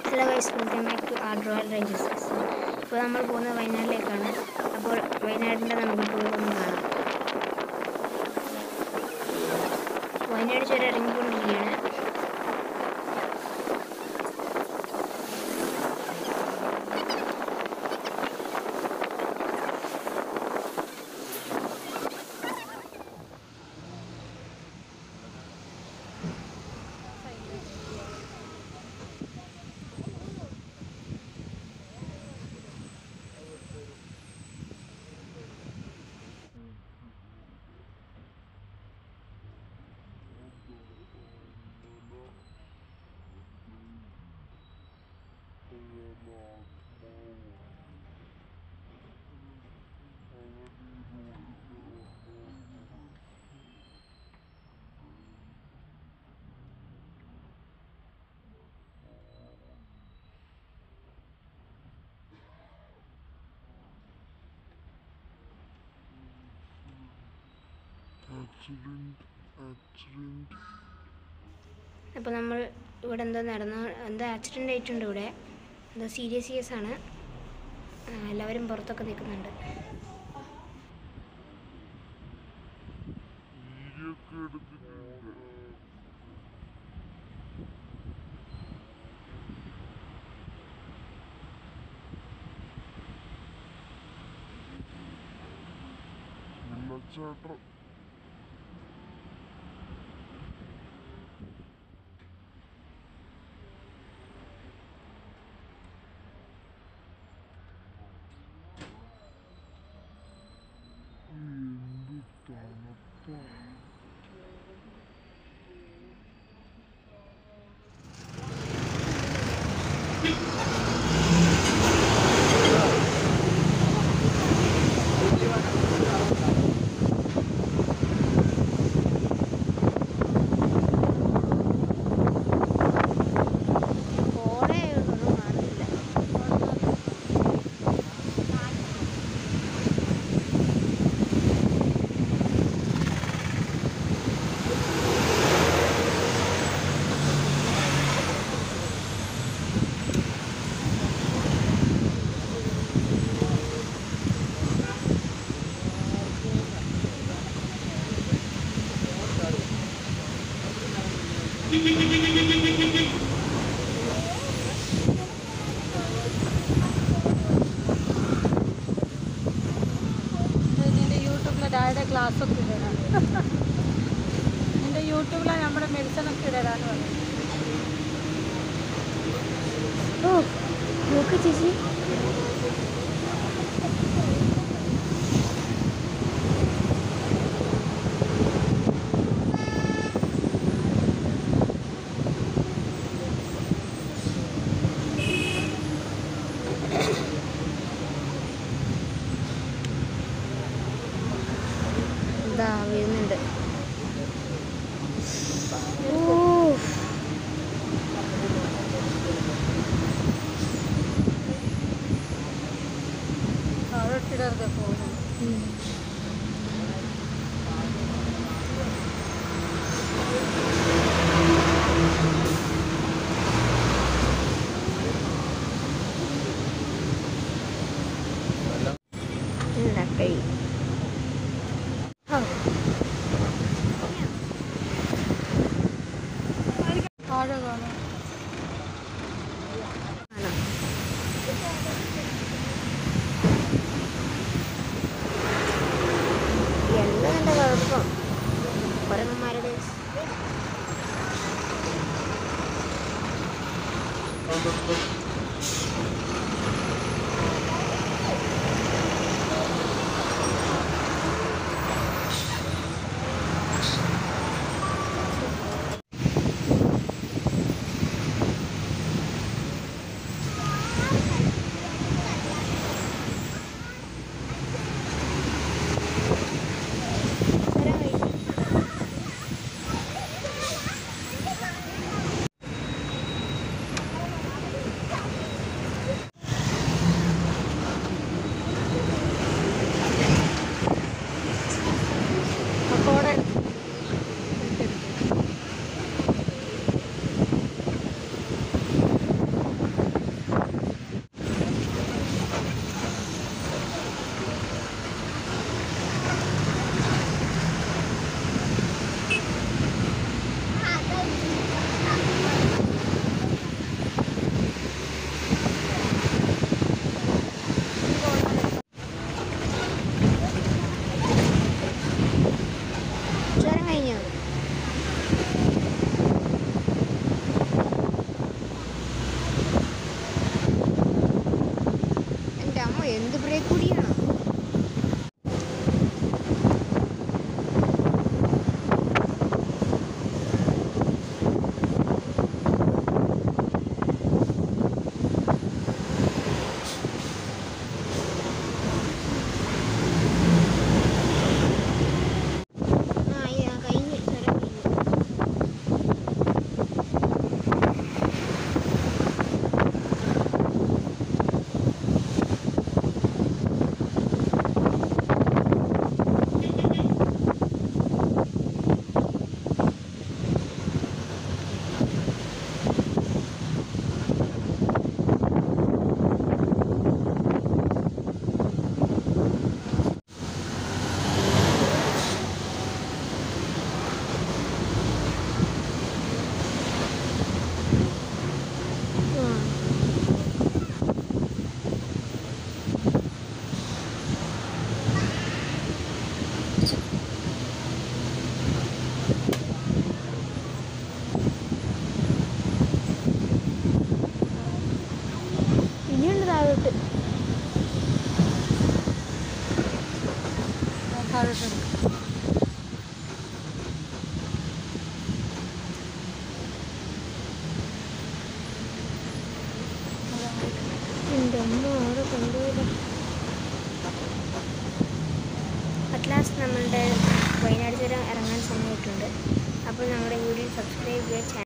hello guys welcome back to our royal rangers ഇപ്പോൾ നമ്മൾ പോകുന്നത് വയനാട്ടിലേക്കാണ് അപ്പോൾ വയനാടിൻ്റെ നമുക്ക് ടൂർ ഒന്ന് കാണാം വയനാട് ചുരം ഇറങ്ങിക്കൊണ്ടിരിക്കുകയാണ് accident accident അപ്പോൾ നമ്മൾ ഇവിടെ എന്തോ നടന്നു എന്തോ ആക്സിഡൻ്റ് ആയിട്ടുണ്ട് ഇവിടെ എന്തോ സീരിയസ് കേസ് ആണ് ആ, എല്ലാവരും പുറത്തൊക്കെ നിൽക്കുന്നുണ്ട് വീഡിയോ ഒക്കെ എടുത്തിട്ടുണ്ട് വെള്ളച്ചാട്ടം എന്ത് തണുപ്പാ കോട ഒന്നും കാണുന്നില്ല നിന്റെ യൂട്യൂബിൽ ഡാഡിയുടെ ക്ലാസ് ഒക്കെ ഇടണം നിന്റെ യൂട്യൂബിലെ നമ്മുടെ മെഡിസിൻ ഒക്കെ ഇടരാന്ന് പറയും ഓ നോക്ക് ചേച്ചി ഇതാ വരുന്നുണ്ട് ഓ താഴോട്ടിടരുത് പോകുന്നു ഇല്ല കഴി ഓ താഴെ കാണും ആണോ എന്താ എൻ്റെ കുഴപ്പം കുരങ്ങന്മാരുടെ ഒന്നും ആരും കൊണ്ടുപോയില്ല അറ്റ്ലാസ്റ്റ് നമ്മളുടെ വയനാട് ചുരം ഇറങ്ങാൻ സമയമായിട്ടുണ്ട് അപ്പോൾ നമ്മുടെ വീഡിയോ സബ്സ്ക്രൈബ് ചെയ്യുക